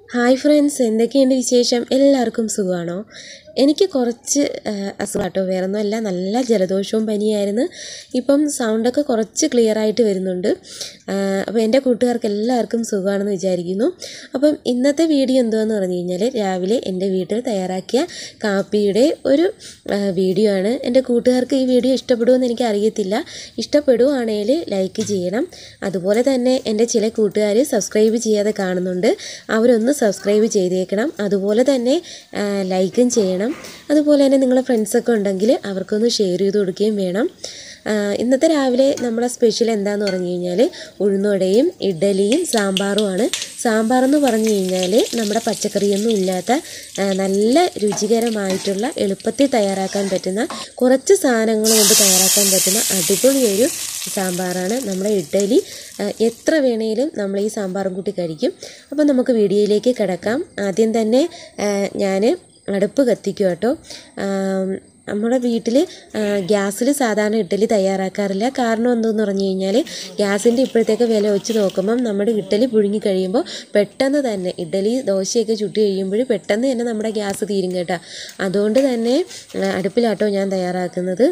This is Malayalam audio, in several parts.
ഹായ് ഫ്രണ്ട്സ് എന്തൊക്കെയുണ്ട് വിശേഷം എല്ലാവർക്കും സുഖമാണോ എനിക്ക് കുറച്ച് അസുഖം കേട്ടോ വേറൊന്നുമല്ല നല്ല ജലദോഷവും പനിയായിരുന്നു ഇപ്പം സൗണ്ടൊക്കെ കുറച്ച് ക്ലിയർ ആയിട്ട് വരുന്നുണ്ട് അപ്പോൾ എൻ്റെ കൂട്ടുകാർക്ക് എല്ലാവർക്കും സുഖമാണെന്ന് വിചാരിക്കുന്നു അപ്പം ഇന്നത്തെ വീഡിയോ എന്തുവാന്ന് പറഞ്ഞു കഴിഞ്ഞാൽ രാവിലെ എൻ്റെ വീട്ടിൽ തയ്യാറാക്കിയ കാപ്പിയുടെ ഒരു ആ, വീഡിയോ ആണ് എൻ്റെ കൂട്ടുകാർക്ക് ഈ വീഡിയോ ഇഷ്ടപ്പെടുമെന്ന് എനിക്ക് അറിയത്തില്ല ഇഷ്ടപ്പെടുവാണെങ്കിൽ ലൈക്ക് ചെയ്യണം അതുപോലെ തന്നെ എൻ്റെ ചില കൂട്ടുകാർ സബ്സ്ക്രൈബ് ചെയ്യാതെ കാണുന്നുണ്ട് അവരൊന്ന് സബ്സ്ക്രൈബ് ചെയ്തേക്കണം അതുപോലെ തന്നെ ആ, ലൈക്കും ചെയ്യണം അതുപോലെ തന്നെ നിങ്ങളുടെ ഫ്രണ്ട്സൊക്കെ ഉണ്ടെങ്കിൽ അവർക്കൊന്ന് ഷെയർ ചെയ്ത് കൊടുക്കുകയും വേണം ആ, ഇന്നത്തെ രാവിലെ നമ്മുടെ സ്പെഷ്യൽ എന്താന്ന് പറഞ്ഞു കഴിഞ്ഞാൽ ഉഴുന്നുവടയും ഇഡ്ഡലിയും സാമ്പാറുമാണ് സാമ്പാർ എന്ന് പറഞ്ഞു കഴിഞ്ഞാൽ നമ്മുടെ പച്ചക്കറിയൊന്നും ഇല്ലാത്ത ആ, നല്ല രുചികരമായിട്ടുള്ള എളുപ്പത്തിൽ തയ്യാറാക്കാൻ പറ്റുന്ന കുറച്ച് സാധനങ്ങൾ കൊണ്ട് തയ്യാറാക്കാൻ പറ്റുന്ന അടിപൊളി ഒരു സാമ്പാറാണ് നമ്മുടെ ഇഡ്ഡലി ആ, എത്ര വേണേലും നമ്മൾ ഈ സാമ്പാറും കൂട്ടി കഴിക്കും അപ്പോൾ നമുക്ക് വീഡിയോയിലേക്ക് കിടക്കാം ആദ്യം തന്നെ ഞാൻ അടുപ്പ് കത്തിക്കും കേട്ടോ ആം, നമ്മുടെ വീട്ടിൽ ഗ്യാസിൽ സാധാരണ ഇഡ്ഡലി തയ്യാറാക്കാറില്ല കാരണം എന്തെന്ന് പറഞ്ഞു കഴിഞ്ഞാൽ ഗ്യാസിൻ്റെ ഇപ്പോഴത്തേക്ക് വില വെച്ച് നോക്കുമ്പം നമ്മുടെ ഇഡ്ഡലി പുഴുങ്ങി കഴിയുമ്പോൾ പെട്ടെന്ന് തന്നെ ഇഡ്ഡലി ദോശയൊക്കെ ചുട്ട് കഴിയുമ്പോൾ പെട്ടെന്ന് തന്നെ നമ്മുടെ ഗ്യാസ് തീരും കേട്ടോ അതുകൊണ്ട് തന്നെ ആ, അടുപ്പിലാട്ടോ ഞാൻ തയ്യാറാക്കുന്നത്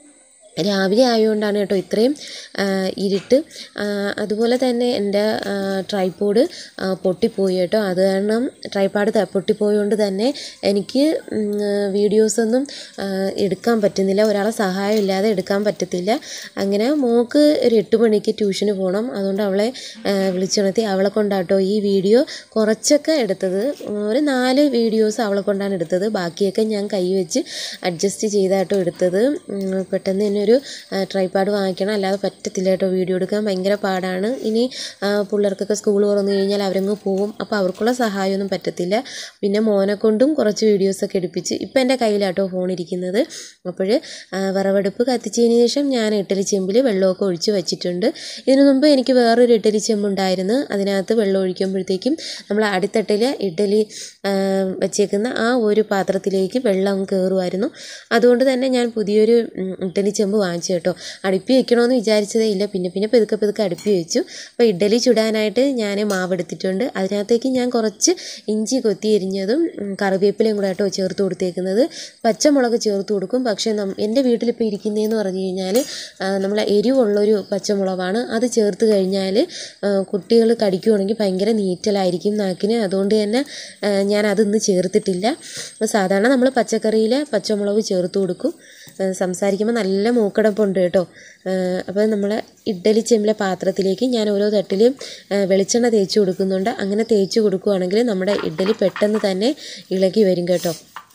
രാവിലെ ആയതുകൊണ്ടാണ് കേട്ടോ ഇത്രയും ആ, ഇരുട്ട് ആ, അതുപോലെ തന്നെ എൻ്റെ ട്രൈപോഡ് പൊട്ടിപ്പോയി കേട്ടോ അത് കാരണം ട്രൈപാഡ് ത- പൊട്ടിപ്പോയതുകൊണ്ട് തന്നെ എനിക്ക് വീഡിയോസൊന്നും എടുക്കാൻ പറ്റുന്നില്ല ഒരാളെ സഹായം ഇല്ലാതെ എടുക്കാൻ പറ്റത്തില്ല അങ്ങനെ മോൾക്ക് ഒരു എട്ട് മണിക്ക് ട്യൂഷന് പോകണം അതുകൊണ്ട് അവളെ ആ, വിളിച്ചുണർത്തി അവളെ കൊണ്ടാട്ടോ ഈ വീഡിയോ കുറച്ചൊക്കെ എടുത്തത് ഒരു നാല് വീഡിയോസ് അവളെ കൊണ്ടാണ് എടുത്തത് ബാക്കിയൊക്കെ ഞാൻ കൈ വെച്ച് അഡ്ജസ്റ്റ് ചെയ്താട്ടോ എടുത്തത് ഉം, പെട്ടെന്ന് തന്നെ ഒരു ട്രൈപാഡ് വാങ്ങിക്കണം അല്ലാതെ പറ്റത്തില്ല കേട്ടോ വീഡിയോ എടുക്കാൻ ഭയങ്കര പാടാണ് ഇനി ആ, പിള്ളേർക്കൊക്കെ സ്കൂൾ തുറന്നു കഴിഞ്ഞാൽ അവരങ്ങ് പോവും അപ്പോൾ അവർക്കുള്ള സഹായമൊന്നും പറ്റത്തില്ല പിന്നെ മോനെ കൊണ്ടും കുറച്ച് വീഡിയോസൊക്കെ എടുപ്പിച്ച് ഇപ്പം എൻ്റെ കയ്യിലാട്ടോ ഫോൺ ഇരിക്കുന്നത് അപ്പോൾ വിറവെടുപ്പ് കത്തിച്ചതിന് ശേഷം ഞാൻ ഇഡ്ഡലി ചെമ്പിൽ വെള്ളമൊക്കെ ഒഴിച്ച് വെച്ചിട്ടുണ്ട് ഇതിനു മുമ്പ് എനിക്ക് വേറൊരു ഇഡ്ഡലി ചെമ്പുണ്ടായിരുന്നു അതിനകത്ത് വെള്ളം ഒഴിക്കുമ്പോഴത്തേക്കും നമ്മൾ അടിത്തട്ടിൽ ഇഡ്ഡലി ആ, വെച്ചേക്കുന്ന ആ ഒരു പാത്രത്തിലേക്ക് വെള്ളം കയറുമായിരുന്നു അതുകൊണ്ട് തന്നെ ഞാൻ പുതിയൊരു ഉം, ഇഡ്ഡലി ചെമ്പ് വാങ്ങിച്ചു കേട്ടോ അടുപ്പി വെക്കണമെന്ന് വിചാരിച്ചതേ ഇല്ല പിന്നെ പിന്നെ പെതുക്കെ പെതുക്കെ അടുപ്പി വെച്ചു അപ്പോൾ ഇഡ്ഡലി ചുടാനായിട്ട് ഞാൻ മാവ് എടുത്തിട്ടുണ്ട് അതിനകത്തേക്ക് ഞാൻ കുറച്ച് ഇഞ്ചി കൊത്തി എരിഞ്ഞതും ഉം, കറിവേപ്പിലയും കൂടെ കേട്ടോ ചേർത്ത് കൊടുത്തേക്കുന്നത് പച്ചമുളക് ചേർത്ത് കൊടുക്കും പക്ഷേ നം എൻ്റെ വീട്ടിലിപ്പോൾ ഇരിക്കുന്നതെന്ന് പറഞ്ഞു കഴിഞ്ഞാൽ നമ്മൾ എരിവുള്ളൊരു പച്ചമുളകാണ് അത് ചേർത്ത് കഴിഞ്ഞാൽ കുട്ടികൾ കടിക്കുവാണെങ്കിൽ ഭയങ്കര നീറ്റലായിരിക്കും നാക്കിന് അതുകൊണ്ട് തന്നെ ആ, ഞാൻ അതൊന്നും ചേർത്തിട്ടില്ല സാധാരണ നമ്മൾ പച്ചക്കറിയിൽ പച്ചമുളക് ചേർത്ത് കൊടുക്കും ആ, സംസാരിക്കുമ്പോൾ നല്ല മൂക്കടപ്പുണ്ട് കേട്ടോ അപ്പോൾ നമ്മൾ ഇഡ്ഡലി ചെമ്പിലെ പാത്രത്തിലേക്ക് ഞാൻ ഓരോ തട്ടിലും ആ, വെളിച്ചെണ്ണ തേച്ച് കൊടുക്കുന്നുണ്ട് അങ്ങനെ തേച്ച് കൊടുക്കുകയാണെങ്കിൽ നമ്മുടെ ഇഡ്ഡലി പെട്ടെന്ന് തന്നെ ഇളകി വരും കേട്ടോ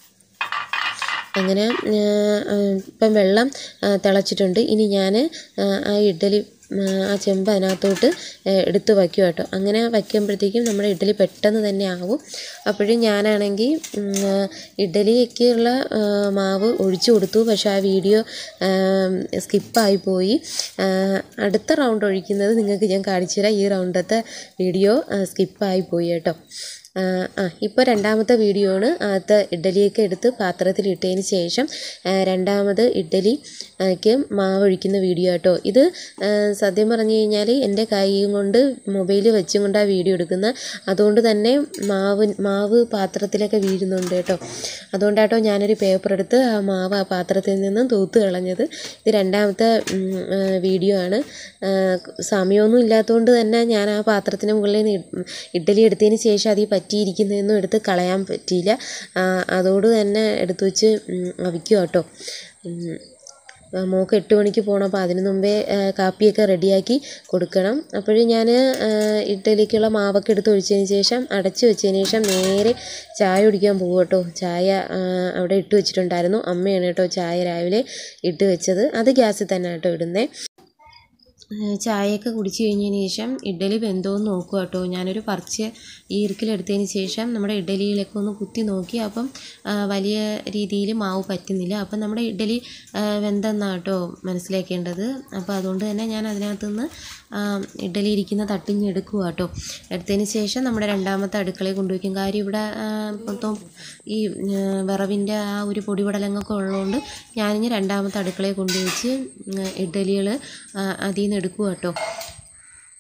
അങ്ങനെ ആ, ഇപ്പം വെള്ളം ആ, തിളച്ചിട്ടുണ്ട് ഇനി ഞാൻ ആ ഇഡ്ഡലി ആ, ആ ചെമ്പ് അതിനകത്തോട്ട് ആ, എടുത്ത് വയ്ക്കും കേട്ടോ അങ്ങനെ വയ്ക്കുമ്പോഴത്തേക്കും നമ്മുടെ ഇഡ്ഡലി പെട്ടെന്ന് തന്നെ ആവും അപ്പോഴും ഞാനാണെങ്കിൽ ഉം, ആ, ഇഡ്ഡലിക്കുള്ള ആ, മാവ് ഒഴിച്ചു കൊടുത്തു പക്ഷേ ആ വീഡിയോ സ്കിപ്പായി പോയി ആ, അടുത്ത റൗണ്ട് ഒഴിക്കുന്നത് നിങ്ങൾക്ക് ഞാൻ കാണിച്ചു തരാം ഈ റൗണ്ടത്തെ വീഡിയോ സ്കിപ്പായി പോയി കേട്ടോ ആ ആ ഇപ്പോൾ രണ്ടാമത്തെ വീഡിയോ ആണ് ആദ്യത്തെ ഇഡ്ഡലിയൊക്കെ എടുത്ത് പാത്രത്തിൽ ഇട്ടതിന് ശേഷം ആ, രണ്ടാമത് ഇഡ്ഡലി ക്ക് മാവ് ഒഴിക്കുന്ന വീഡിയോ കേട്ടോ ഇത് ആ, സത്യം പറഞ്ഞു കഴിഞ്ഞാൽ എൻ്റെ കൈ കൊണ്ട് മൊബൈൽ വെച്ചും കൊണ്ടാണ് വീഡിയോ എടുക്കുന്നത് അതുകൊണ്ട് തന്നെ മാവ് മാവ് പാത്രത്തിലൊക്കെ വീഴുന്നുണ്ട് കേട്ടോ അതുകൊണ്ടാട്ടോ ഞാനൊരു പേപ്പർ എടുത്ത് ആ മാവ് ആ പാത്രത്തിൽ നിന്നും തൂത്ത് കളഞ്ഞത് ഇത് രണ്ടാമത്തെ ഉം, ആ, വീഡിയോ ആണ് ആ, സമയമൊന്നും ഇല്ലാത്തതുകൊണ്ട് തന്നെ ഞാൻ ആ പാത്രത്തിന് മുകളിൽ നിന്ന് ഇഡ്- ഇഡ്ഡലി എടുത്തതിന് ശേഷം അത് ഈ പറ്റിയിരിക്കുന്നതൊന്നും എടുത്ത് കളയാൻ പറ്റിയില്ല ആ, അതോട് തന്നെ എടുത്തു വെച്ച് ഉം, അവിക്കുക കേട്ടോ ഉം. ആ, മോൾക്ക് എട്ട് മണിക്ക് പോകണം അപ്പോൾ അതിന് മുമ്പേ ആ, കാപ്പിയൊക്കെ റെഡിയാക്കി കൊടുക്കണം അപ്പോഴും ഞാൻ ഇഡ്ഡലിക്കുള്ള മാവൊക്കെ എടുത്ത് ഒഴിച്ചതിന് ശേഷം അടച്ച് വെച്ചതിന് ശേഷം നേരെ ചായ കുടിക്കാൻ പോകും കേട്ടോ ചായ ആ, അവിടെ ഇട്ട് വെച്ചിട്ടുണ്ടായിരുന്നു അമ്മയാണ് കേട്ടോ ചായ രാവിലെ ഇട്ട് വെച്ചത് അത് ഗ്യാസിൽ തന്നെ കേട്ടോ ഇടുന്നത് ഏഹ് ചായയൊക്കെ കുടിച്ച് കഴിഞ്ഞതിന് ശേഷം ഇഡ്ഡലി വെന്തോന്ന് നോക്കുക കേട്ടോ ഞാനൊരു പറിച്ച് ഈർക്കിലെടുത്തതിന് ശേഷം നമ്മുടെ ഇഡ്ഡലിയിലൊക്കെ ഒന്ന് കുത്തി നോക്കി അപ്പം ആ, വലിയ രീതിയിൽ മാവ് പറ്റുന്നില്ല അപ്പം നമ്മുടെ ഇഡ്ഡലി ആ, വെന്തെന്നാണ് കേട്ടോ മനസ്സിലാക്കേണ്ടത് അപ്പോൾ അതുകൊണ്ട് തന്നെ ഞാൻ അതിനകത്ത് നിന്ന് ആ, ഇഡ്ഡലി ഇരിക്കുന്ന തട്ടിഞ്ഞ് എടുക്കുക കേട്ടോ എടുത്തതിന് ശേഷം നമ്മുടെ രണ്ടാമത്തെ അടുക്കളയിൽ കൊണ്ടുവയ്ക്കും കാര്യം ഇവിടെ ആ, മൊത്തം ഈ വിറവിൻ്റെ ആ ഒരു പൊടിപടലങ്ങളൊക്കെ ഉള്ളതുകൊണ്ട് ഞാനിഞ്ഞ് രണ്ടാമത്തെ അടുക്കളയിൽ കൊണ്ടുവച്ച് ഇഡ്ഡലികൾ അതിൽ നിന്ന് എടുക്കുക കേട്ടോ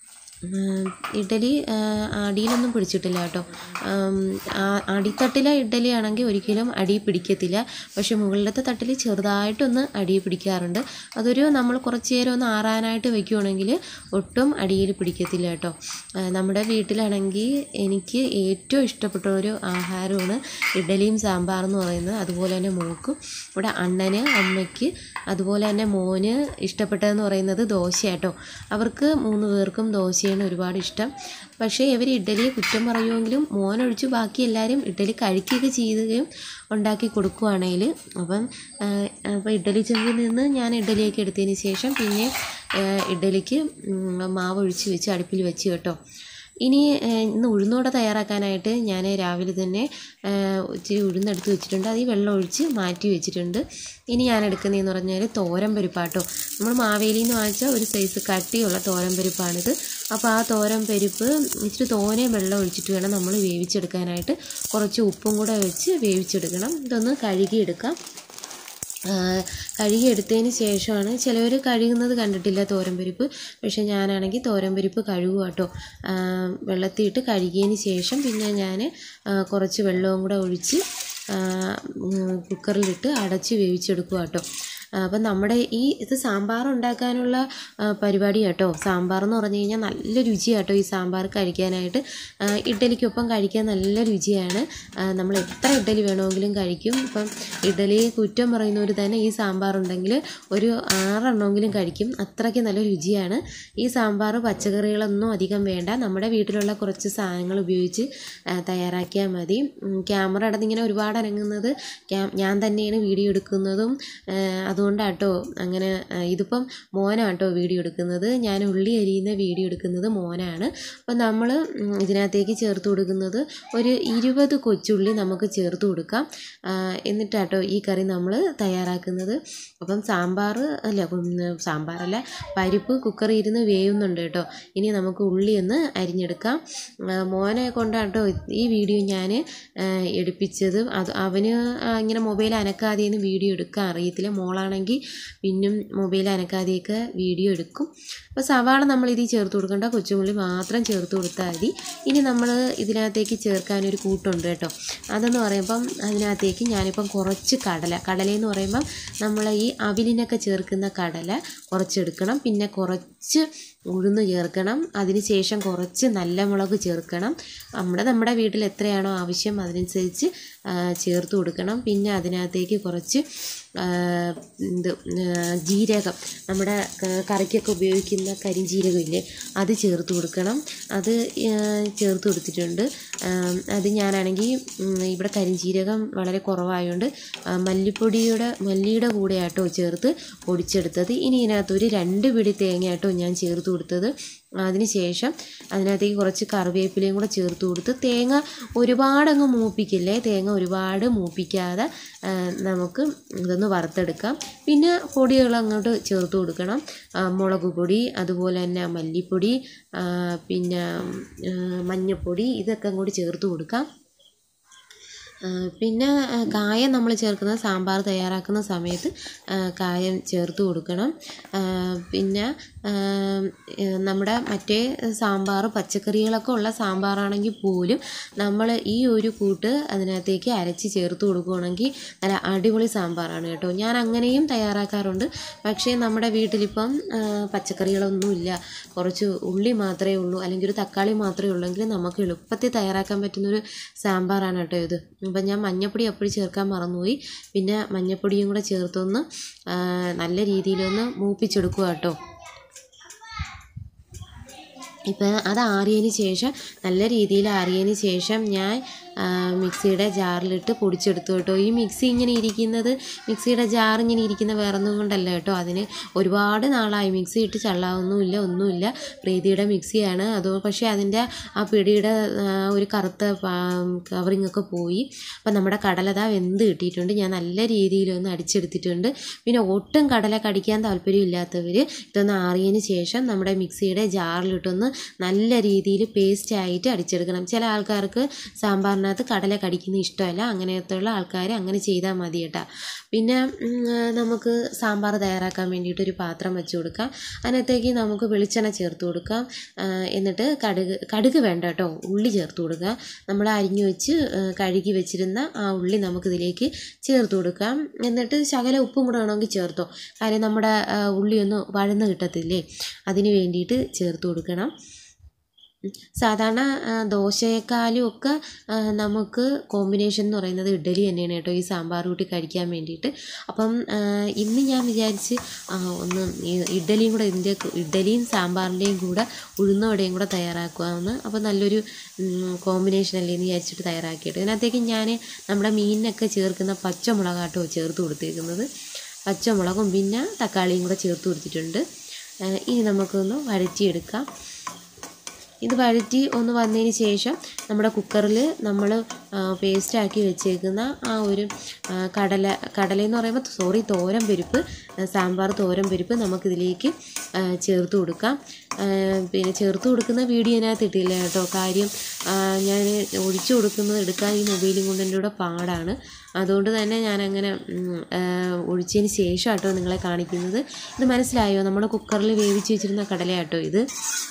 ഉം, ഇഡ്ഡലി ആ, അടിയിലൊന്നും പിടിച്ചിട്ടില്ല കേട്ടോ ആം, ആ, അടിത്തട്ടിലെ ഇഡ്ഡലി ആണെങ്കിൽ ഒരിക്കലും അടി പിടിക്കത്തില്ല പക്ഷെ മുകളിലത്തെ തട്ടിൽ ചെറുതായിട്ടൊന്ന് അടി പിടിക്കാറുണ്ട് അതൊരു നമ്മൾ കുറച്ച് നേരം ഒന്ന് ആറാനായിട്ട് വെക്കുവാണെങ്കിൽ ഒട്ടും അടിയിൽ പിടിക്കത്തില്ല കേട്ടോ ആ, നമ്മുടെ വീട്ടിലാണെങ്കിൽ എനിക്ക് ഏറ്റവും ഇഷ്ടപ്പെട്ട ഒരു ആഹാരമാണ് ഇഡ്ഡലിയും സാമ്പാറെന്ന് പറയുന്നത് അതുപോലെ തന്നെ മോക്കും ഇവിടെ അണ്ണന് അമ്മയ്ക്ക് അതുപോലെ തന്നെ മോന് ഇഷ്ടപ്പെട്ടതെന്ന് പറയുന്നത് ദോശയാട്ടോ അവർക്ക് മൂന്ന് പേർക്കും ദോശയാണ് ഒരുപാട് ഇഷ്ടം പക്ഷേ ഇവർ ഇഡ്ഡലിയെ കുറ്റം പറയുമെങ്കിലും മോനൊഴിച്ച് ബാക്കി എല്ലാവരും ഇഡ്ഡലി കഴിക്കുകയൊക്കെ ചെയ്യുകയും ഉണ്ടാക്കി കൊടുക്കുവാണെങ്കിൽ അപ്പം ആ, അപ്പോൾ ഇഡ്ഡലി ചെമ്പിൽ നിന്ന് ഞാൻ ഇഡ്ഡലിയൊക്കെ എടുത്തതിന് ശേഷം പിന്നെ ആ, ഇഡ്ഡലിക്ക് ഉം, മാവ് ഒഴിച്ച് വെച്ച് അടുപ്പിൽ വെച്ച് കേട്ടോ ഇനി ഏഹ്, ഇന്ന് ഉഴുന്നോടെ തയ്യാറാക്കാനായിട്ട് ഞാൻ രാവിലെ തന്നെ ഏഹ്, ഇച്ചിരി ഉഴുന്നെടുത്ത് വെച്ചിട്ടുണ്ട് അത് ഈ വെള്ളം ഒഴിച്ച് മാറ്റി വെച്ചിട്ടുണ്ട് ഇനി ഞാൻ എടുക്കുന്നതെന്ന് പറഞ്ഞാൽ തോരൻ പരിപ്പാട്ടോ നമ്മൾ മാവേലിയിൽ നിന്ന് വാങ്ങിച്ച ഒരു സൈസ് കട്ടിയുള്ള തോരൻ പരിപ്പാണിത് അപ്പോൾ ആ തോരൻ പരിപ്പ് ഇച്ചിരി തോനെ വെള്ളം ഒഴിച്ചിട്ട് വേണം നമ്മൾ വേവിച്ചെടുക്കാനായിട്ട് കുറച്ച് ഉപ്പും കൂടെ വെച്ച് വേവിച്ചെടുക്കണം ഇതൊന്ന് കഴുകിയെടുക്കാം ആ, കഴുകിയെടുത്തതിന് ശേഷമാണ് ചിലവർ കഴുകുന്നത് കണ്ടിട്ടില്ല തോരൻപരിപ്പ് പക്ഷേ ഞാനാണെങ്കിൽ തോരൻപരിപ്പ് കഴുകുക കേട്ടോ ആ, വെള്ളത്തിയിട്ട് കഴുകിയതിന് ശേഷം പിന്നെ ഞാൻ കുറച്ച് വെള്ളവും കൂടെ ഒഴിച്ച് ആ, ഉം, കുക്കറിലിട്ട് അടച്ച് വേവിച്ചെടുക്കുക കേട്ടോ അപ്പം നമ്മുടെ ഈ ഇത് സാമ്പാർ ഉണ്ടാക്കാനുള്ള ആ, പരിപാടി കേട്ടോ സാമ്പാർ എന്ന് പറഞ്ഞു കഴിഞ്ഞാൽ നല്ല രുചിയാട്ടോ ഈ സാമ്പാർ കഴിക്കാനായിട്ട് ആ, ഇഡ്ഡലിക്കൊപ്പം കഴിക്കാൻ നല്ല രുചിയാണ് ആ, നമ്മൾ എത്ര ഇഡ്ഡലി വേണമെങ്കിലും കഴിക്കും ഇപ്പം ഇഡ്ഡലി കുറ്റം പറയുന്നവർ തന്നെ ഈ സാമ്പാർ ഉണ്ടെങ്കിൽ ഒരു ആറെണ്ണമെങ്കിലും കഴിക്കും അത്രയ്ക്ക് നല്ല രുചിയാണ് ഈ സാമ്പാർ പച്ചക്കറികളൊന്നും അധികം വേണ്ട നമ്മുടെ വീട്ടിലുള്ള കുറച്ച് സാധനങ്ങൾ ഉപയോഗിച്ച് ആ, തയ്യാറാക്കിയാൽ മതി ഉം, ക്യാമറ അടന്നിങ്ങനെ ഒരുപാട് അനങ്ങുന്നത് ക്യാ ഞാൻ തന്നെയാണ് വീഡിയോ എടുക്കുന്നതും ആ, അതുകൊണ്ടാട്ടോ അങ്ങനെ ആ, ഇതിപ്പം മോനാട്ടോ വീഡിയോ എടുക്കുന്നത് ഞാൻ ഉള്ളി അരിയുന്ന വീഡിയോ എടുക്കുന്നത് മോനാണ് അപ്പം നമ്മൾ ഇതിനകത്തേക്ക് ചേർത്ത് കൊടുക്കുന്നത് ഒരു ഇരുപത് കൊച്ചുള്ളി നമുക്ക് ചേർത്ത് കൊടുക്കാം ആ, എന്നിട്ടാട്ടോ ഈ കറി നമ്മൾ തയ്യാറാക്കുന്നത് അപ്പം സാമ്പാർ അല്ല ഉം, സാമ്പാറല്ല പരിപ്പ് കുക്കറിൽ ഇരുന്ന് വേവുന്നുണ്ട് കേട്ടോ ഇനി നമുക്ക് ഉള്ളി ഒന്ന് അരിഞ്ഞെടുക്കാം ആ, മോനെ കൊണ്ടാട്ടോ ഈ വീഡിയോ ഞാൻ എടുപ്പിച്ചത് അത് അവന് ആ, ഇങ്ങനെ മൊബൈൽ അനക്കാതെയൊന്നും വീഡിയോ എടുക്കാൻ അറിയത്തില്ല മോളാണെങ്കിൽ പിന്നും മൊബൈൽ അനക്കാതെയൊക്കെ വീഡിയോ എടുക്കും അപ്പോൾ സവാള നമ്മൾ ഇതിൽ ചേർത്ത് കൊടുക്കേണ്ട കൊച്ചുള്ളി മാത്രം ചേർത്ത് കൊടുത്താൽ മതി ഇനി നമ്മൾ ഇതിനകത്തേക്ക് ചേർക്കാനൊരു കൂട്ടുണ്ട് കേട്ടോ അതെന്ന് പറയുമ്പം അതിനകത്തേക്ക് ഞാനിപ്പം കുറച്ച് കടല കടലയെന്ന് പറയുമ്പം നമ്മൾ ഈ അവിലിനൊക്കെ ചേർക്കുന്ന കടല കുറച്ചെടുക്കണം പിന്നെ കുറച്ച് ഉഴുന്ന് ചേർക്കണം അതിന് ശേഷം കുറച്ച് നല്ല മുളക് ചേർക്കണം നമ്മുടെ നമ്മുടെ വീട്ടിൽ എത്രയാണോ ആവശ്യം അതിനനുസരിച്ച് ആ, ചേർത്ത് കൊടുക്കണം പിന്നെ അതിനകത്തേക്ക് കുറച്ച് ആ, ഇത് ആ, ജീരകം നമ്മുടെ ക- കറിക്കൊക്കെ ഉപയോഗിക്കുന്ന കരിഞ്ജീരകം ഇല്ലേ അത് ചേർത്ത് കൊടുക്കണം അത് ആ, ചേർത്ത് കൊടുത്തിട്ടുണ്ട് ആ, അത് ഞാനാണെങ്കിൽ ഉം, ഇവിടെ കരിഞ്ജീരകം വളരെ കുറവായതുകൊണ്ട് ആ, മല്ലിപ്പൊടിയുടെ മല്ലിയുടെ കൂടെ ആട്ടോ ചേർത്ത് പൊടിച്ചെടുത്തത് ഇനി ഇതിനകത്ത് ഒരു രണ്ട് പിടി തേങ്ങ ആട്ടോ ഞാൻ ചേർത്ത് കൊടുത്തത് അതിന് ശേഷം അതിനകത്തേക്ക് കുറച്ച് കറിവേപ്പിലയും കൂടെ ചേർത്ത് കൊടുത്ത് തേങ്ങ ഒരുപാടങ്ങ് മൂപ്പിക്കില്ലേ തേങ്ങ ഒരുപാട് മൂപ്പിക്കാതെ ആ, നമുക്ക് ഇതൊന്ന് വറുത്തെടുക്കാം പിന്നെ പൊടികൾ അങ്ങോട്ട് ചേർത്ത് കൊടുക്കണം ആ, മുളക് പൊടി അതുപോലെ തന്നെ മല്ലിപ്പൊടി ആ, പിന്നെ ആ, മഞ്ഞൾപ്പൊടി ഇതൊക്കെ അങ്ങോട്ട് ചേർത്ത് കൊടുക്കാം ആ, പിന്നെ ആ, കായം നമ്മൾ ചേർക്കുന്നത് സാമ്പാർ തയ്യാറാക്കുന്ന സമയത്ത് ആ, കായം ചേർത്ത് കൊടുക്കണം ആ, പിന്നെ ആ, ഏ, നമ്മുടെ മറ്റേ സാമ്പാർ പച്ചക്കറികളൊക്കെ ഉള്ള സാമ്പാറാണെങ്കിൽ പോലും നമ്മൾ ഈ ഒരു കൂട്ട് അതിനകത്തേക്ക് അരച്ച് ചേർത്ത് കൊടുക്കുകയാണെങ്കിൽ നല്ല അടിപൊളി സാമ്പാറാണ് കേട്ടോ ഞാൻ അങ്ങനെയും തയ്യാറാക്കാറുണ്ട് പക്ഷേ നമ്മുടെ വീട്ടിലിപ്പം ആ, പച്ചക്കറികളൊന്നുമില്ല കുറച്ച് ഉള്ളി മാത്രമേ ഉള്ളൂ അല്ലെങ്കിൽ ഒരു തക്കാളി മാത്രമേ ഉള്ളെങ്കിൽ നമുക്ക് എളുപ്പത്തിൽ തയ്യാറാക്കാൻ പറ്റുന്നൊരു സാമ്പാറാണ് കേട്ടോ ഇത് അപ്പം ഞാൻ മഞ്ഞപ്പൊടി അപ്പോഴും ചേർക്കാൻ മറന്നുപോയി പിന്നെ മഞ്ഞപ്പൊടിയും കൂടെ ചേർത്തൊന്ന് ആ, നല്ല രീതിയിലൊന്ന് മൂപ്പിച്ചെടുക്കുക കേട്ടോ ഇപ്പം അത് ആറിയതിന് ശേഷം നല്ല രീതിയിൽ ആറിയതിന് ശേഷം ഞാൻ ആ, മിക്സിയുടെ ജാറിലിട്ട് പൊടിച്ചെടുത്തു കേട്ടോ ഈ മിക്സി ഇങ്ങനെ ഇരിക്കുന്നത് മിക്സിയുടെ ജാർ ഇങ്ങനെ ഇരിക്കുന്ന വേറൊന്നും കൊണ്ടല്ല കേട്ടോ അതിന് ഒരുപാട് നാളായി മിക്സി ഇട്ട് ചള്ളാവൊന്നുമില്ല ഒന്നുമില്ല പ്രീതിയുടെ മിക്സിയാണ് അത് പക്ഷേ അതിൻ്റെ ആ പിടിയുടെ ആ, ഒരു കറുത്ത കവറിങ് ഒക്കെ പോയി അപ്പം നമ്മുടെ കടലത വെന്ത് കിട്ടിയിട്ടുണ്ട് ഞാൻ നല്ല രീതിയിലൊന്ന് അടിച്ചെടുത്തിട്ടുണ്ട് പിന്നെ ഒട്ടും കടല കടിക്കാൻ താല്പര്യമില്ലാത്തവർ ഇതൊന്ന് ആറിയതിന് ശേഷം നമ്മുടെ മിക്സിയുടെ ജാറിലിട്ടൊന്ന് നല്ല രീതിയിൽ പേസ്റ്റ് ആയിട്ട് അടിച്ചെടുക്കണം ചില ആൾക്കാർക്ക് സാമ്പാറിനകത്ത് കടല കടിക്കുന്ന ഇഷ്ടമല്ല അങ്ങനത്തെയുള്ള ആൾക്കാർ അങ്ങനെ ചെയ്താൽ മതി കേട്ടോ പിന്നെ ഉം, നമുക്ക് സാമ്പാർ തയ്യാറാക്കാൻ വേണ്ടിയിട്ട് ഒരു പാത്രം വെച്ച് കൊടുക്കാം അതിനകത്തേക്ക് നമുക്ക് വെളിച്ചെണ്ണ ചേർത്ത് കൊടുക്കാം ആ, എന്നിട്ട് കടുക് കടുക് വേണ്ട കേട്ടോ ഉള്ളി ചേർത്ത് കൊടുക്കുക നമ്മൾ അരിഞ്ഞു വെച്ച് ആ, കഴുകി വെച്ചിരുന്ന ആ ഉള്ളി നമുക്കിതിലേക്ക് ചേർത്ത് കൊടുക്കാം എന്നിട്ട് ശകല ഉപ്പും കൂടെ വേണമെങ്കിൽ ചേർത്തോ കാര്യം നമ്മുടെ ആ, ഉള്ളി ഒന്ന് വഴന്ന് കിട്ടത്തില്ലേ അതിന് വേണ്ടിയിട്ട് ചേർത്ത് കൊടുക്കണം സാധാരണ ആ, ദോശയെക്കാളും ഒക്കെ ആ, നമുക്ക് കോമ്പിനേഷൻ എന്ന് പറയുന്നത് ഇഡ്ഡലി തന്നെയാണ് കേട്ടോ ഈ സാമ്പാർ കൂട്ടി കഴിക്കാൻ വേണ്ടിയിട്ട് അപ്പം ആ, ഇന്ന് ഞാൻ വിചാരിച്ച് ആ, ഒന്ന് ഈ ഇഡ്ഡലിയും കൂടെ ഇതിൻ്റെ ഇഡ്ഡലിയും സാമ്പാറിൻ്റെയും കൂടെ ഉഴുന്നോടെയും കൂടെ തയ്യാറാക്കുമെന്ന് അപ്പോൾ നല്ലൊരു കോമ്പിനേഷൻ അല്ലേ എന്ന് വിചാരിച്ചിട്ട് തയ്യാറാക്കിയിട്ട് ഇതിനകത്തേക്ക് ഞാൻ നമ്മുടെ മീനിനൊക്കെ ചേർക്കുന്ന പച്ചമുളകാട്ടോ ചേർത്ത് കൊടുത്തേക്കുന്നത് പച്ചമുളകും പിന്നെ തക്കാളിയും കൂടെ ചേർത്ത് കൊടുത്തിട്ടുണ്ട് ആ, ഇനി നമുക്കൊന്ന് വഴറ്റിയെടുക്കാം ഇത് വഴറ്റി ഒന്ന് വന്നതിന് ശേഷം നമ്മുടെ കുക്കറിൽ നമ്മൾ പേസ്റ്റാക്കി വെച്ചേക്കുന്ന ആ ഒരു ആ, കടല കടലയെന്ന് പറയുമ്പോൾ സോറി തോരൻ പരിപ്പ് ആ, സാമ്പാർ തോരൻ പരിപ്പ് നമുക്കിതിലേക്ക് ആ, ചേർത്ത് കൊടുക്കാം ആ, പിന്നെ ചേർത്ത് കൊടുക്കുന്ന വീഡിയോ ഇതിനകത്ത് ഇട്ടില്ല കേട്ടോ കാര്യം ആ, ഞാൻ ഒഴിച്ചു കൊടുക്കുന്നത് എടുക്കാൻ ഈ മൊബൈലും കൊണ്ട് എൻ്റെ കൂടെ പാടാണ് അതുകൊണ്ട് തന്നെ ഞാനങ്ങനെ ഉം, ആ, ഒഴിച്ചതിന് ശേഷം കേട്ടോ നിങ്ങളെ കാണിക്കുന്നത് ഇത് മനസ്സിലായോ നമ്മുടെ കുക്കറിൽ വേവിച്ച് വെച്ചിരുന്ന കടലയാട്ടോ ഇത്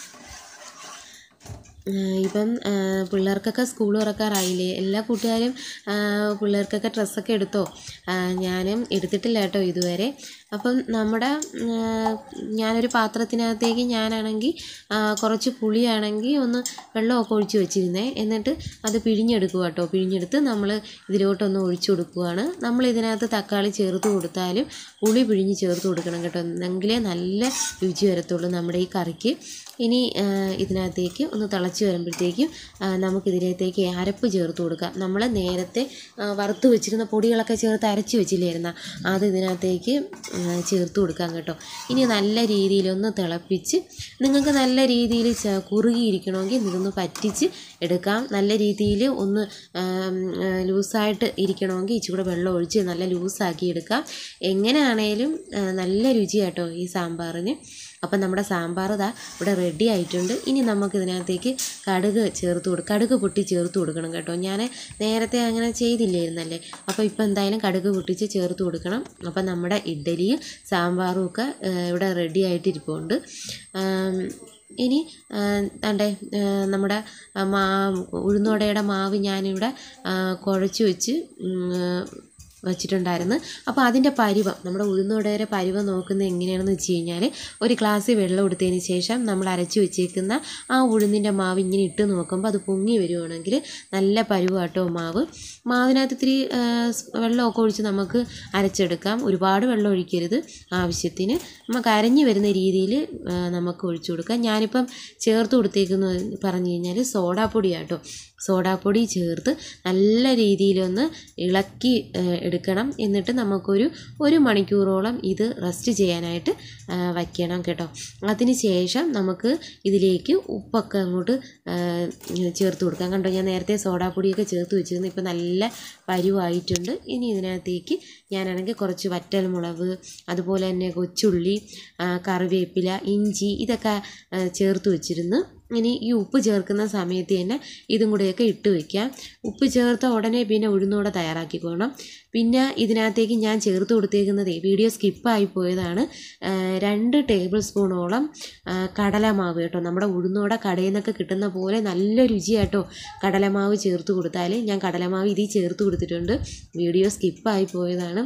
ആഹ് ഇപ്പം ആഹ് പിള്ളേർക്കൊക്കെ സ്കൂൾ തുറക്കാറായില്ലേ എല്ലാ കൂട്ടുകാരും ആഹ് പിള്ളേർക്കൊക്കെ ഡ്രസ്സൊക്കെ എടുത്തോ ആഹ് ഞാനും എടുത്തിട്ടില്ല കേട്ടോ ഇതുവരെ അപ്പം നമ്മുടെ ആഹ് ഞാനൊരു പാത്രത്തിനകത്തേക്ക് ഞാനാണെങ്കിൽ ആഹ് കുറച്ച് പുളിയാണെങ്കിൽ ഒന്ന് വെള്ളമൊക്കെ ഒഴിച്ച് വെച്ചിരുന്നേ എന്നിട്ട് അത് പിഴിഞ്ഞെടുക്കുക കേട്ടോ പിഴിഞ്ഞെടുത്ത് നമ്മൾ ഇതിലോട്ടൊന്ന് ഒഴിച്ചു കൊടുക്കുകയാണ് നമ്മൾ ഇതിനകത്ത് തക്കാളി ചേർത്ത് കൊടുത്താലും പുളി പിഴിഞ്ഞ് ചേർത്ത് കൊടുക്കണം കേട്ടോ എന്നെങ്കിലേ നല്ല രുചി വരത്തുള്ളൂ നമ്മുടെ ഈ കറിക്ക് ഇനി ആ, ഇതിനകത്തേക്ക് ഒന്ന് തിളച്ച് വരുമ്പോഴത്തേക്കും ആ, നമുക്കിതിനകത്തേക്ക് അരപ്പ് ചേർത്ത് കൊടുക്കാം നമ്മൾ നേരത്തെ ആ, വറുത്ത് വെച്ചിരുന്ന പൊടികളൊക്കെ ചേർത്ത് അരച്ച് വെച്ചില്ലായിരുന്ന അത് ഇതിനകത്തേക്ക് ആ, ചേർത്ത് കൊടുക്കാം കേട്ടോ ഇനി നല്ല രീതിയിലൊന്ന് തിളപ്പിച്ച് നിങ്ങൾക്ക് നല്ല രീതിയിൽ ച- കുറുകിയിരിക്കണമെങ്കിൽ ഇതൊന്ന് പറ്റിച്ച് എടുക്കാം നല്ല രീതിയിൽ ഒന്ന് ആം, ആ, ലൂസായിട്ട് ഇരിക്കണമെങ്കിൽ ഇച്ചിരി കൂടെ വെള്ളം ഒഴിച്ച് നല്ല ലൂസാക്കി എടുക്കാം എങ്ങനെയാണേലും ആ, നല്ല രുചിയാട്ടോ ഈ സാമ്പാറിന് അപ്പം നമ്മുടെ സാമ്പാർ ഇതാ ഇവിടെ റെഡി ആയിട്ടുണ്ട് ഇനി നമുക്ക് ഇതിനകത്തേക്ക് കടുക് ചേർത്ത് കൊടു കടുക് പൊട്ടി ചേർത്ത് കൊടുക്കണം കേട്ടോ ഞാൻ നേരത്തെ അങ്ങനെ ചെയ്തില്ലായിരുന്നല്ലേ അപ്പോൾ ഇപ്പോൾ എന്തായാലും കടുക് പൊട്ടിച്ച് ചേർത്ത് കൊടുക്കണം അപ്പം നമ്മുടെ ഇഡ്ഡലിയും സാമ്പാറും ഒക്കെ ആ, ഇവിടെ റെഡി ആയിട്ടിരിപ്പുണ്ട് ആം, ഇനി തണ്ടേ നമ്മുടെ ആ, മാ ഉഴുന്നുവടയുടെ മാവ് ഞാനിവിടെ ആ, കുഴച്ച് വെച്ച് ഉം, ആ, വച്ചിട്ടുണ്ടായിരുന്നു അപ്പോൾ അതിൻ്റെ പരുവം നമ്മുടെ ഉഴുന്നുവടയുടെ പരുവം നോക്കുന്നത് എങ്ങനെയാണെന്ന് വെച്ച് കഴിഞ്ഞാൽ ഒരു ഗ്ലാസ്സിൽ വെള്ളം എടുത്തതിന് ശേഷം നമ്മൾ അരച്ച് വെച്ചേക്കുന്ന ആ ഉഴുന്നിൻ്റെ മാവ് ഇങ്ങനെ ഇട്ട് നോക്കുമ്പോൾ അത് പൊങ്ങി വരുവാണെങ്കിൽ നല്ല പരുവാട്ടോ മാവ് മാവിനകത്ത് ഇത്തിരി ആ, സ് വെള്ളമൊക്കെ ഒഴിച്ച് നമുക്ക് അരച്ചെടുക്കാം ഒരുപാട് വെള്ളം ഒഴിക്കരുത് ആവശ്യത്തിന് നമുക്ക് അരഞ്ഞു വരുന്ന രീതിയിൽ ആ, നമുക്ക് ഒഴിച്ചു കൊടുക്കാം ഞാനിപ്പം ചേർത്ത് കൊടുത്തേക്കുന്ന പറഞ്ഞു കഴിഞ്ഞാൽ സോഡാപ്പൊടിയാട്ടോ സോഡാപ്പൊടി ചേർത്ത് നല്ല രീതിയിലൊന്ന് ഇളക്കി ആ, എടുക്കണം എന്നിട്ട് നമുക്കൊരു ഒരു മണിക്കൂറോളം ഇത് റെസ്റ്റ് ചെയ്യാനായിട്ട് ആ, വയ്ക്കണം കേട്ടോ അതിന് ശേഷം നമുക്ക് ഇതിലേക്ക് ഉപ്പൊക്കെ അങ്ങോട്ട് ആ, ചേർത്ത് കൊടുക്കാം കണ്ടോ ഞാൻ നേരത്തെ സോഡാപ്പൊടിയൊക്കെ ചേർത്ത് വെച്ചിരുന്നു ഇപ്പം നല്ല പരുവായിട്ടുണ്ട് ഇനി ഇതിനകത്തേക്ക് ഞാനാണെങ്കിൽ കുറച്ച് വറ്റൽമുളക് അതുപോലെ തന്നെ കൊച്ചുള്ളി ആ, കറിവേപ്പില ഇഞ്ചി ഇതൊക്കെ ആ, ചേർത്ത് വെച്ചിരുന്നു ഇനി ഈ ഉപ്പ് ചേർക്കുന്ന സമയത്ത് തന്നെ ഇതും കൂടെയൊക്കെ ഇട്ട് വയ്ക്കാം ഉപ്പ് ചേർത്ത ഉടനെ പിന്നെ ഉഴുന്നോടെ തയ്യാറാക്കിക്കോണം പിന്നെ ഇതിനകത്തേക്ക് ഞാൻ ചേർത്ത് കൊടുത്തേക്കുന്നത് വീഡിയോ സ്കിപ്പായി പോയതാണ് ആ, രണ്ട് ടേബിൾ സ്പൂണോളം ആ, കടലമാവ് കേട്ടോ നമ്മുടെ ഉഴുന്നോടെ കടയിൽ നിന്നൊക്കെ കിട്ടുന്ന പോലെ നല്ല രുചിയാട്ടോ കടലമാവ് ചേർത്ത് കൊടുത്താൽ ഞാൻ കടലമാവ് ഇതിൽ ചേർത്ത് കൊടുത്തിട്ടുണ്ട് വീഡിയോ സ്കിപ്പായി പോയതാണ്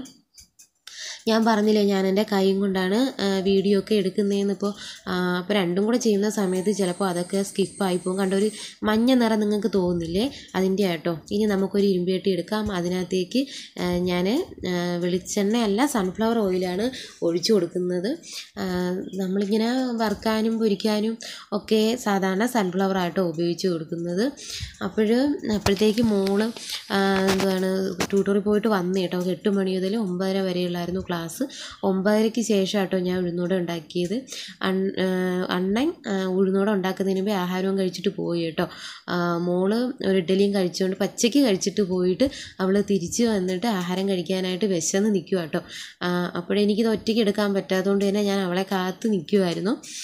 ഞാൻ പറഞ്ഞില്ലേ ഞാൻ എൻ്റെ കൈയും കൊണ്ടാണ് ആ, വീഡിയോ ഒക്കെ എടുക്കുന്നതെന്ന് ഇപ്പോൾ അപ്പോൾ രണ്ടും കൂടെ ചെയ്യുന്ന സമയത്ത് ചിലപ്പോൾ അതൊക്കെ സ്കിപ്പായി പോകും കണ്ട ഒരു മഞ്ഞ നിറം നിങ്ങൾക്ക് തോന്നുന്നില്ലേ അതിൻ്റെ ആട്ടോ ഇനി നമുക്കൊരു ഇരുമ്പേട്ടി എടുക്കാം അതിനകത്തേക്ക് ഞാൻ വെളിച്ചെണ്ണയല്ല സൺഫ്ലവർ ഓയിലാണ് ഒഴിച്ചു കൊടുക്കുന്നത് ആ, നമ്മളിങ്ങനെ വറുക്കാനും പൊരിക്കാനും ഒക്കെ സാധാരണ സൺഫ്ലവർ ആട്ടോ ഉപയോഗിച്ച് കൊടുക്കുന്നത് അപ്പോൾ അപ്പോഴത്തേക്ക് മോള് ആ, എന്താണ് ട്യൂട്ടോറിൽ പോയിട്ട് വന്നു കേട്ടോ എട്ട് മണി മുതൽ ഒമ്പതര വരെയുള്ളായിരുന്നു ക്ലാസ് ഒമ്പതരയ്ക്ക് ശേഷം കേട്ടോ ഞാൻ ഉഴുന്നോടെ ഉണ്ടാക്കിയത് അൺ ആ, അണ്ണൻ ആ, ഉഴുന്നോടെ ഉണ്ടാക്കുന്നതിന് മുമ്പേ ആഹാരവും കഴിച്ചിട്ട് പോയി കേട്ടോ ആ, മോള് ഒരു ഇഡ്ഡലിയും കഴിച്ചുകൊണ്ട് പച്ചയ്ക്ക് കഴിച്ചിട്ട് പോയിട്ട് അവൾ തിരിച്ച് വന്നിട്ട് ആഹാരം കഴിക്കാനായിട്ട് വിശന്ന് നിൽക്കുക കേട്ടോ അപ്പോഴെനിക്കിത് ഒറ്റയ്ക്ക് എടുക്കാൻ പറ്റാത്തതുകൊണ്ട് തന്നെ ഞാൻ അവളെ കാത്ത് നിൽക്കുമായിരുന്നു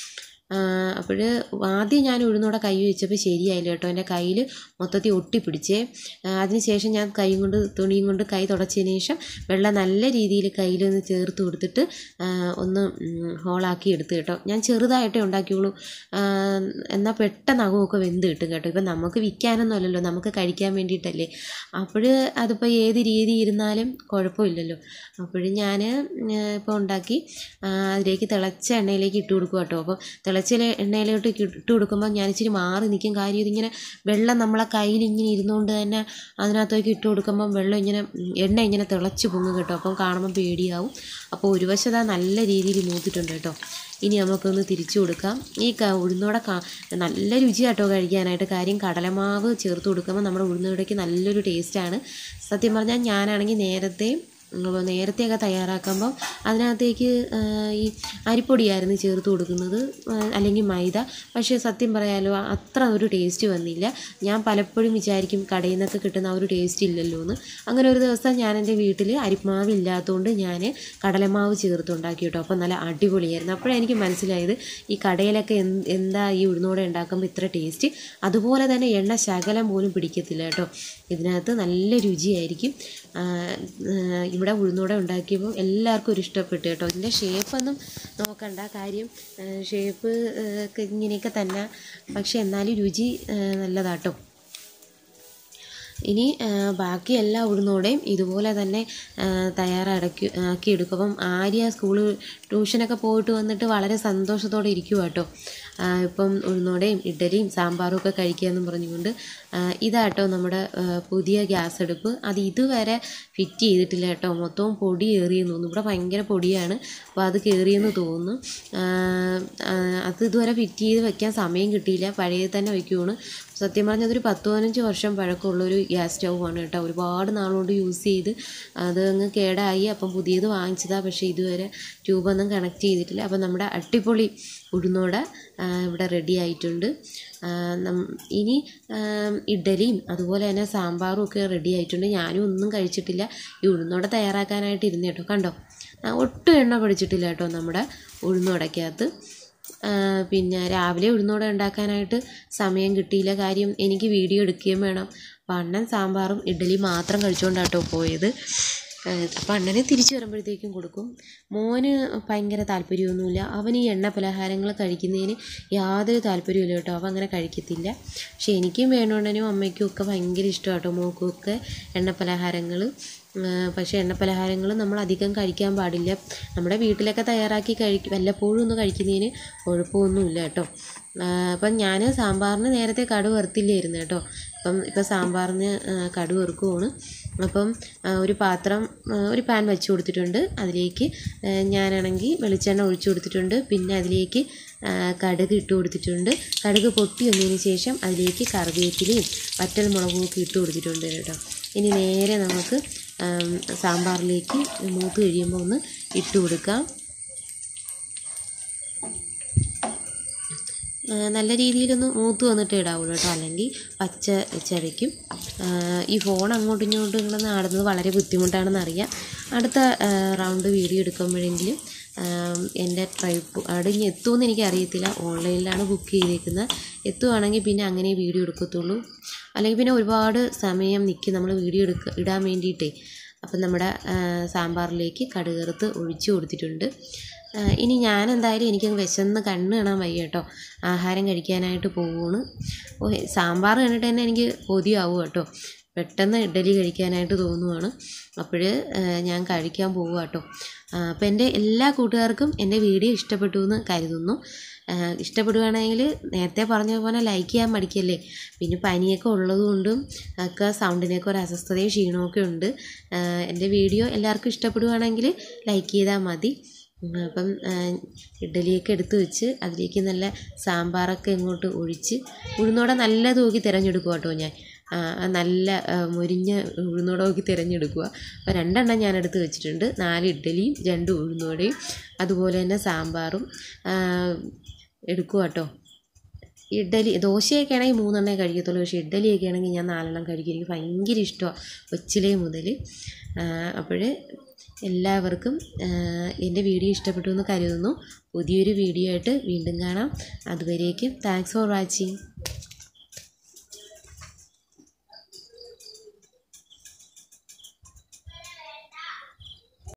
അപ്പോൾ ആദ്യം ഞാൻ ഉഴുന്നോടെ കൈ വെച്ചപ്പോൾ ശരിയായില്ല കേട്ടോ എൻ്റെ കയ്യിൽ മൊത്തത്തിൽ ഒട്ടിപ്പിടിച്ചേ അതിനുശേഷം ഞാൻ കൈ കൊണ്ട് തുണിയും കൊണ്ട് കൈ തുടച്ചതിന് ശേഷം വെള്ളം നല്ല രീതിയിൽ കയ്യിലൊന്ന് ചേർത്ത് കൊടുത്തിട്ട് ആ, ഒന്ന് ഉം, ഹോളാക്കി എടുത്ത് കേട്ടോ ഞാൻ ചെറുതായിട്ടേ ഉണ്ടാക്കിയുള്ളൂ ആ, എന്നാൽ പെട്ടെന്ന് അകമൊക്കെ വെന്ത് കിട്ടും കേട്ടോ ഇപ്പം നമുക്ക് വിൽക്കാനൊന്നും അല്ലല്ലോ നമുക്ക് കഴിക്കാൻ വേണ്ടിയിട്ടല്ലേ അപ്പോൾ അതിപ്പോൾ ഏത് രീതി ഇരുന്നാലും കുഴപ്പമില്ലല്ലോ അപ്പോൾ ഞാൻ ഇപ്പോൾ ഉണ്ടാക്കി ആ, അതിലേക്ക് തിളച്ച എണ്ണയിലേക്ക് ഇട്ട് കൊടുക്കുക കേട്ടോ അപ്പോൾ തിളച്ച എണ്ണയിലോട്ട് ഇട്ട് കൊടുക്കുമ്പോൾ ഞാൻ ഇച്ചിരി മാറി നിൽക്കും കാര്യം ഇതിങ്ങനെ വെള്ളം നമ്മളെ കയ്യിൽ ഇങ്ങനെ ഇരുന്നുകൊണ്ട് തന്നെ അതിനകത്തേക്ക് ഇട്ട് കൊടുക്കുമ്പം വെള്ളം ഇങ്ങനെ ഉം, എണ്ണ ഇങ്ങനെ തിളച്ച് പൊങ്ങും കേട്ടോ അപ്പം കാണുമ്പോൾ പേടിയാവും അപ്പോൾ ഒരു വശത നല്ല രീതിയിൽ മൂത്തിട്ടുണ്ട് കേട്ടോ ഇനി നമുക്കൊന്ന് തിരിച്ചു കൊടുക്കാം ഈ ക ഉഴുന്നോടെ കാ നല്ല രുചിയാട്ടോ കഴിക്കാനായിട്ട് കാര്യം കടലമാവ് ചേർത്ത് കൊടുക്കുമ്പോൾ നമ്മുടെ ഉഴുന്നോടയ്ക്ക് നല്ലൊരു ടേസ്റ്റാണ് സത്യം പറഞ്ഞാൽ ഞാനാണെങ്കിൽ നേരത്തെ ഉം, നേരത്തെയൊക്കെ തയ്യാറാക്കുമ്പം അതിനകത്തേക്ക് ആ, ഈ അരിപ്പൊടിയായിരുന്നു ചേർത്ത് കൊടുക്കുന്നത് ആ, അല്ലെങ്കിൽ മൈദ പക്ഷേ സത്യം പറയാലോ അത്ര ഒരു ടേസ്റ്റ് വന്നില്ല ഞാൻ പലപ്പോഴും വിചാരിക്കും കടയിൽ നിന്നൊക്കെ കിട്ടുന്ന ആ ഒരു ടേസ്റ്റ് ഇല്ലല്ലോ എന്ന് അങ്ങനെ ഒരു ദിവസം ഞാൻ എൻ്റെ വീട്ടിൽ അരിമാവ് ഇല്ലാത്തതുകൊണ്ട് ഞാൻ കടലമാവ് ചേർത്തുണ്ടാക്കി കേട്ടോ അപ്പോൾ നല്ല അടിപൊളിയായിരുന്നു അപ്പോഴാണ് എനിക്ക് മനസ്സിലായത് ഈ കടയിലൊക്കെ എന്ത് എന്താ ഈ ഉഴുന്നോടെ ഉണ്ടാക്കുമ്പോൾ ഇത്ര ടേസ്റ്റ് അതുപോലെ തന്നെ എണ്ണ ശകലം പോലും പിടിക്കത്തില്ല കേട്ടോ ഇതിനകത്ത് നല്ല രുചിയായിരിക്കും ആ, ആ, ഇവിടെ ഉഴുന്നോടെ ഉണ്ടാക്കിയപ്പോൾ എല്ലാവർക്കും ഒരു ഇഷ്ടപ്പെട്ടു കേട്ടോ ഇതിൻ്റെ ഷേപ്പൊന്നും നോക്കണ്ട കാര്യം ഷേപ്പ് ഒക്കെ ഇങ്ങനെയൊക്കെ തന്നെ പക്ഷെ എന്നാലും രുചി ആ, നല്ലതാട്ടോ ഇനി ആ, ബാക്കി എല്ലാ ഉഴുന്നോടെയും ഇതുപോലെ തന്നെ ആ, തയ്യാറാക്കി ആക്കി എടുക്കും അപ്പം ആര്യ സ്കൂള് ട്യൂഷനൊക്കെ പോയിട്ട് വന്നിട്ട് വളരെ സന്തോഷത്തോടെ ഇരിക്കുക കേട്ടോ ആ, ഇപ്പം ഉഴുന്നോടെയും ഇഡ്ഡലിയും സാമ്പാറും ഒക്കെ കഴിക്കാമെന്നും പറഞ്ഞുകൊണ്ട് ആ, ഇതാട്ടോ നമ്മുടെ ആ, പുതിയ ഗ്യാസ് അടുപ്പ് അത് ഇതുവരെ ഫിറ്റ് ചെയ്തിട്ടില്ല കേട്ടോ മൊത്തവും പൊടി ഏറിയെന്ന് തോന്നുന്നു ഇവിടെ ഭയങ്കര പൊടിയാണ് അപ്പോൾ അത് കയറിയെന്ന് തോന്നുന്നു ആ, ആ, അത് ഇതുവരെ ഫിറ്റ് ചെയ്ത് വെക്കാൻ സമയം കിട്ടിയില്ല പഴയ തന്നെ വയ്ക്കുവാണ് സത്യം പറഞ്ഞാൽ അതൊരു പത്ത് പതിനഞ്ച് വർഷം പഴക്കമുള്ളൊരു ഗ്യാസ് സ്റ്റൗവാണ് കേട്ടോ ഒരുപാട് നാളുകൊണ്ട് യൂസ് ചെയ്ത് അത് അങ്ങ് കേടായി അപ്പം പുതിയത് വാങ്ങിച്ചതാണ് പക്ഷേ ഇതുവരെ ട്യൂബൊന്നും കണക്ട് ചെയ്തിട്ടില്ല അപ്പം നമ്മുടെ അടിപൊളി ഉഴുന്നോട ആ, ഇവിടെ റെഡി ആയിട്ടുണ്ട് ആ, നം- ഇനി ആ, ഇഡ്ഡലിയും അതുപോലെ തന്നെ സാമ്പാറും ഒക്കെ റെഡി ആയിട്ടുണ്ട് ഞാനും ഒന്നും കഴിച്ചിട്ടില്ല ഈ ഉഴുന്നോട തയ്യാറാക്കാനായിട്ട് ഇരുന്ന് കേട്ടോ കണ്ടോ ആ, ഒട്ടും എണ്ണ പിടിച്ചിട്ടില്ല കേട്ടോ നമ്മുടെ ഉഴുന്നോടക്കകത്ത് ആ, പിന്നെ രാവിലെ ഉഴുന്നോടെ ഉണ്ടാക്കാനായിട്ട് സമയം കിട്ടിയില്ല കാര്യം എനിക്ക് വീഡിയോ എടുക്കുകയും വേണം അപ്പം അണ്ണൻ സാമ്പാറും ഇഡ്ഡലി മാത്രം കഴിച്ചുകൊണ്ടാട്ടോ പോയത് അപ്പം അണ്ണന് തിരിച്ചു വരുമ്പോഴത്തേക്കും കൊടുക്കും മോന് ഭയങ്കര താല്പര്യമൊന്നുമില്ല അവന് ഈ എണ്ണ പലഹാരങ്ങൾ കഴിക്കുന്നതിന് യാതൊരു താല്പര്യമില്ല കേട്ടോ അവൻ അങ്ങനെ കഴിക്കത്തില്ല പക്ഷേ എനിക്കും വേണോണ്ടനും അമ്മയ്ക്കും ഒക്കെ ഭയങ്കര ഇഷ്ടമാണ് കേട്ടോ മോക്കുമൊക്കെ എണ്ണ പലഹാരങ്ങൾ പക്ഷേ എണ്ണ പലഹാരങ്ങൾ നമ്മൾ അധികം കഴിക്കാൻ പാടില്ല നമ്മുടെ വീട്ടിലൊക്കെ തയ്യാറാക്കി കഴിക്കും വല്ലപ്പോഴും ഒന്ന് കഴിക്കുന്നതിന് കുഴപ്പമൊന്നുമില്ല കേട്ടോ ആ, അപ്പം ഞാൻ സാമ്പാറിന് നേരത്തെ കടുക് വറുത്തില്ലായിരുന്നു കേട്ടോ അപ്പം ഇപ്പം സാമ്പാറിന് ആ, കടുക് വറുക്കുവാണ് അപ്പം ആ, ഒരു പാത്രം ആ, ഒരു പാൻ വെച്ച് കൊടുത്തിട്ടുണ്ട് അതിലേക്ക് ആ, ഞാനാണെങ്കിൽ വെളിച്ചെണ്ണ ഒഴിച്ചു കൊടുത്തിട്ടുണ്ട് പിന്നെ അതിലേക്ക് ആ, കടുക് ഇട്ട് കൊടുത്തിട്ടുണ്ട് കടുക് പൊട്ടി വന്നതിന് ശേഷം അതിലേക്ക് കറിവേപ്പിലയും വറ്റൽ മുളകും ഒക്കെ ഇട്ട് കൊടുത്തിട്ടുണ്ട് കേട്ടോ ഇനി നേരെ നമുക്ക് ആം, സാമ്പാറിലേക്ക് മൂത്ത് കഴിയുമ്പോൾ ഒന്ന് ഇട്ട് കൊടുക്കാം ആ, നല്ല രീതിയിലൊന്ന് മൂത്ത് വന്നിട്ട് ഇടാവുള്ളൂ കേട്ടോ അല്ലെങ്കിൽ പച്ച ചവയ്ക്കും ആ, ഈ ഫോൺ അങ്ങോട്ടും ഇങ്ങോട്ടും ഇങ്ങനെ നാടുന്നത് വളരെ ബുദ്ധിമുട്ടാണെന്ന് അറിയാം അടുത്ത ആ, റൗണ്ട് വീഡിയോ എടുക്കുമ്പോഴെങ്കിലും ആ, എൻ്റെ ട്രൈപ്പ് അവിടെ ഇനി എത്തുമെന്ന് എനിക്ക് അറിയത്തില്ല ഓൺലൈനിലാണ് ബുക്ക് ചെയ്തേക്കുന്നത് എത്തുവാണെങ്കിൽ പിന്നെ അങ്ങനെ വീഡിയോ എടുക്കത്തുള്ളൂ അല്ലെങ്കിൽ പിന്നെ ഒരുപാട് സമയം നിൽക്കും നമ്മൾ വീഡിയോ എടുക്ക ഇടാൻ വേണ്ടിയിട്ടേ അപ്പം നമ്മുടെ ആ, സാമ്പാറിലേക്ക് കടുകറുത്ത് ഒഴിച്ചു കൊടുത്തിട്ടുണ്ട് ആ, ഇനി ഞാൻ എന്തായാലും എനിക്കങ്ങ് വിശന്ന് കണ്ണ് കാണാൻ വയ്യ കേട്ടോ ആഹാരം കഴിക്കാനായിട്ട് പോവുകയാണ് ഓ സാമ്പാർ കണ്ടിട്ട് തന്നെ എനിക്ക് കൊതിയാവും കേട്ടോ പെട്ടെന്ന് ഇഡ്ഡലി കഴിക്കാനായിട്ട് തോന്നുവാണ് അപ്പോൾ ഞാൻ കഴിക്കാൻ പോവുക കേട്ടോ അപ്പോൾ എൻ്റെ എല്ലാ കൂട്ടുകാർക്കും എൻ്റെ വീഡിയോ ഇഷ്ടപ്പെട്ടു എന്ന് കരുതുന്നു ആ, ഇഷ്ടപ്പെടുകയാണെങ്കിൽ നേരത്തെ പറഞ്ഞ പോലെ ലൈക്ക് ചെയ്യാൻ മടിക്കല്ലേ പിന്നെ പനിയൊക്കെ ഉള്ളതുകൊണ്ടും ഒക്കെ സൗണ്ടിനൊക്കെ ഒരു അസ്വസ്ഥതയും ക്ഷീണമൊക്കെ ഉണ്ട് ആ, എൻ്റെ വീഡിയോ എല്ലാവർക്കും ഇഷ്ടപ്പെടുകയാണെങ്കിൽ ലൈക്ക് ചെയ്താൽ മതി ഉം, അപ്പം ആ, ഇഡ്ഡലിയൊക്കെ എടുത്ത് വെച്ച് അതിലേക്ക് നല്ല സാമ്പാറൊക്കെ ഇങ്ങോട്ട് ഒഴിച്ച് ഉഴുന്നോടെ നല്ല തൂക്കി തിരഞ്ഞെടുക്കുക കേട്ടോ ഞാൻ ആ, ആ നല്ല ആ, മൊരിഞ്ഞ ഉഴുന്നോടെ നോക്കി തിരഞ്ഞെടുക്കുക അപ്പോൾ രണ്ടെണ്ണം ഞാൻ എടുത്ത് വെച്ചിട്ടുണ്ട് നാല് ഇഡ്ഡലിയും രണ്ട് ഉഴുന്നോടെയും അതുപോലെ തന്നെ സാമ്പാറും ആ, എടുക്കുക കേട്ടോ ഇഡ്ഡലി ദോശയൊക്കെ ആണെങ്കിൽ മൂന്നെണ്ണേ കഴിക്കത്തുള്ളൂ പക്ഷേ ഇഡ്ഡലിയൊക്കെ ആണെങ്കിൽ ഞാൻ നാലെണ്ണം കഴിക്കും എനിക്ക് ഭയങ്കര ഇഷ്ടമാണ് കൊച്ചിലേ മുതൽ അപ്പോൾ എല്ലാവർക്കും എൻ്റെ വീഡിയോ ഇഷ്ടപ്പെട്ടു എന്ന് കരുതുന്നു പുതിയൊരു വീഡിയോ ആയിട്ട് വീണ്ടും കാണാം അതുവരേക്കും താങ്ക്സ് ഫോർ വാച്ചിങ്